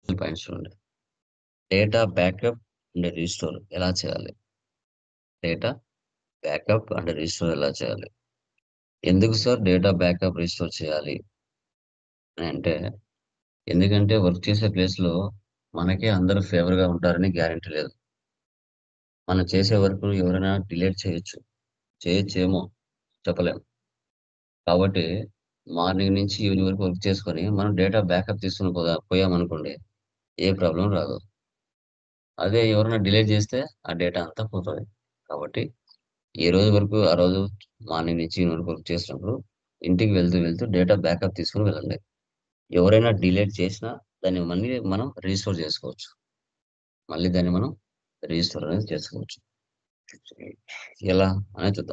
points చూడండి data backup and restore ఎలా చేయాలి డేటా బ్యాకప్ అండ్ రీస్టోర్ ఎలా చేయాలి ఎందుకు సార్ డేటా బ్యాకప్ రీస్టోర్ చేయాలి అని అంటే ఎందుకంటే వర్క్ చేసే ప్లేస్లో మనకే అందరూ ఫేవర్గా ఉంటారని గ్యారెంటీ లేదు మనం చేసే వర్క్ ఎవరైనా డిలేట్ చేయొచ్చు చేయొచ్చేమో చెప్పలేము కాబట్టి మార్నింగ్ నుంచి ఈవినింగ్ వరకు వర్క్ చేసుకొని మనం డేటా బ్యాకప్ తీసుకుని పోదా పోయామనుకోండి ఏ ప్రాబ్లం రాదు అదే ఎవరైనా డిలీట్ చేస్తే ఆ డేటా అంతా పోతుంది కాబట్టి ఏ రోజు వరకు ఆ రోజు మార్నింగ్ నుంచి ఈవినింగ్ వరకు వర్క్ చేసినప్పుడు ఇంటికి వెళ్తూ వెళ్తూ డేటా బ్యాకప్ తీసుకుని వెళ్ళండి ఎవరైనా డిలీట్ చేసినా దాన్ని మళ్ళీ మనం రీస్టోర్ చేసుకోవచ్చు మళ్ళీ దాన్ని మనం రీస్టోర్ అనేది చేసుకోవచ్చు ఎలా అనేది చూద్దాం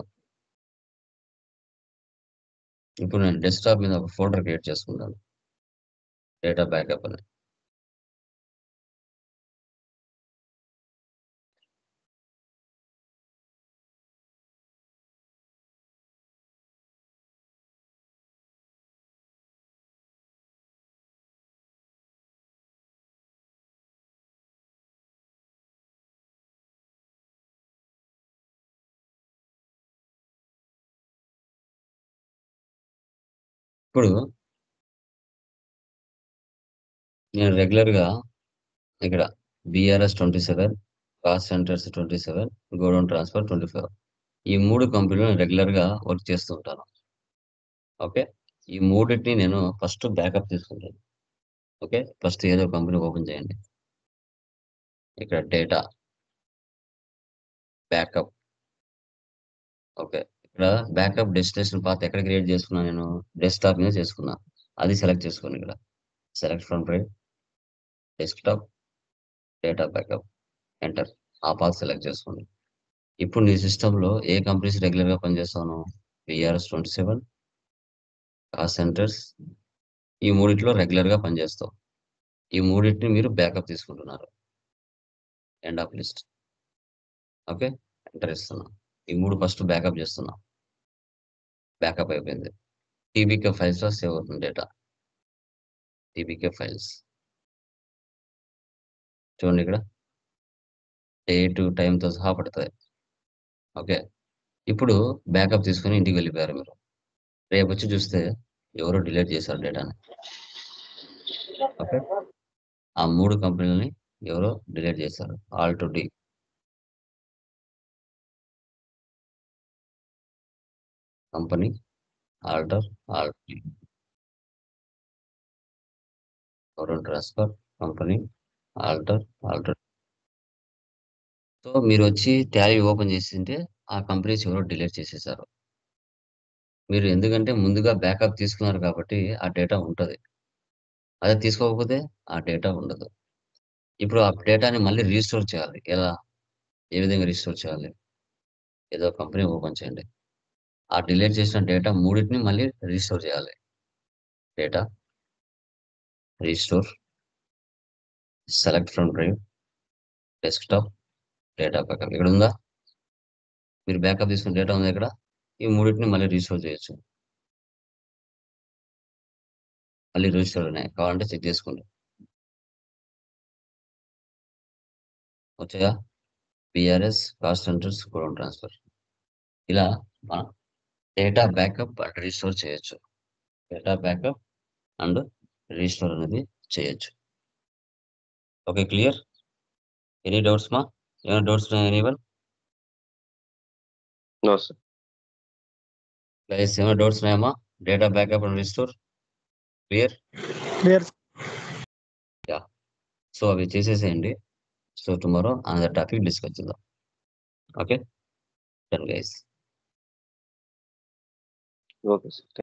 ఇప్పుడు నేను డెస్క్టాప్ మీద ఒక ఫోల్డర్ క్రియేట్ చేసుకుంటాను డేటా బ్యాకప్ అని ఇప్పుడు నేను రెగ్యులర్గా ఇక్కడ BRS twenty seven cost centres twenty seven godown transfer twenty five ఈ మూడు కంపెనీలు రెగ్యులర్గా వర్క్ చేస్తూ ఉంటాను ఓకే ఈ మూడింటిని నేను ఫస్ట్ బ్యాకప్ తీసుకుంటాను ఓకే ఫస్ట్ ఏదో కంపెనీ ఓపెన్ చేయండి ఇక్కడ డేటా బ్యాకప్ ఓకే ఇక్కడ బ్యాకప్ డెస్టినేషన్ పాత్ ఎక్కడ క్రియేట్ చేసుకున్నాను నేను డెస్క్టాప్ మీద చేసుకున్నా అది సెలెక్ట్ చేసుకోండి ఇక్కడ select from drive desktop data backup enter ఆ పాత్ సెలెక్ట్ చేసుకోండి ఇప్పుడు నీ సిస్టంలో ఏ కంపెనీస్ రెగ్యులర్గా పనిచేస్తాను VRS twenty seven cost centres ఈ మూడిట్లో రెగ్యులర్గా పనిచేస్తావు ఈ మూడింటిని మీరు బ్యాకప్ తీసుకుంటున్నారు end of list okay enter ఇస్తున్నాం ఈ మూడు ఫస్ట్ బ్యాకప్ చేస్తున్నాం బ్యాకప్ అయిపోయింది టీబీకే ఫైల్స్లో సేవ్ అవుతుంది డేటా టీబీకే ఫైల్స్ చూడండి ఇక్కడ డేట్ టైంతో సహా పడుతుంది ఓకే ఇప్పుడు బ్యాకప్ తీసుకుని ఇంటికి వెళ్ళిపోయారు మీరు రేపు వచ్చి చూస్తే ఎవరో డిలీట్ చేశారు డేటాని ఓకే ఆ మూడు కంపెనీలని ఎవరో డిలీట్ చేశారు alt D company alter all government transfer company alter alter so మీరు వచ్చి టాలీ ఓపెన్ చేసింటే ఆ కంపెనీస్ ఎవరో డిలీట్ చేసేసారు మీరు ఎందుకంటే ముందుగా బ్యాకప్ తీసుకున్నారు కాబట్టి ఆ డేటా ఉంటుంది అదే తీసుకోకపోతే ఆ డేటా ఉండదు ఇప్పుడు ఆ డేటాని మళ్ళీ రీస్టోర్ చేయాలి ఎలా ఏ విధంగా రీస్టోర్ చేయాలి ఏదో కంపెనీ ఓపెన్ చేయండి ఆ డిలీట్ చేసిన డేటా మూడింటిని మళ్ళీ రీస్టోర్ చేయాలి data restore select from drive desktop data backup ఇక్కడ ఉందా మీరు బ్యాకప్ తీసుకున్న డేటా ఉంది ఇక్కడ ఈ మూడింటిని మళ్ళీ రీస్టోర్ చేయొచ్చు మళ్ళీ రీస్టోర్ ఉన్నాయి కావాలంటే చెక్ చేసుకోండి వచ్చాయా BRS cost centres godown transfer ఇలా మనం డేటా బ్యాకప్ అండ్ రీస్టోర్ చేయొచ్చు డేటా బ్యాకప్ అండ్ రీస్టోర్ అనేది చేయొచ్చు ఓకే క్లియర్ ఎనీ డౌట్స్ మా ఏమైనా డౌట్స్ ఉన్నాయా ఎనీవన్ నో సార్ గైస్ ఏమైనా డౌట్స్ ఉన్నాయమ్మా data backup and restore clear clear so అవి చేసేసేయండి so tomorrow another topic discuss చేద్దాం okay done guys okay sir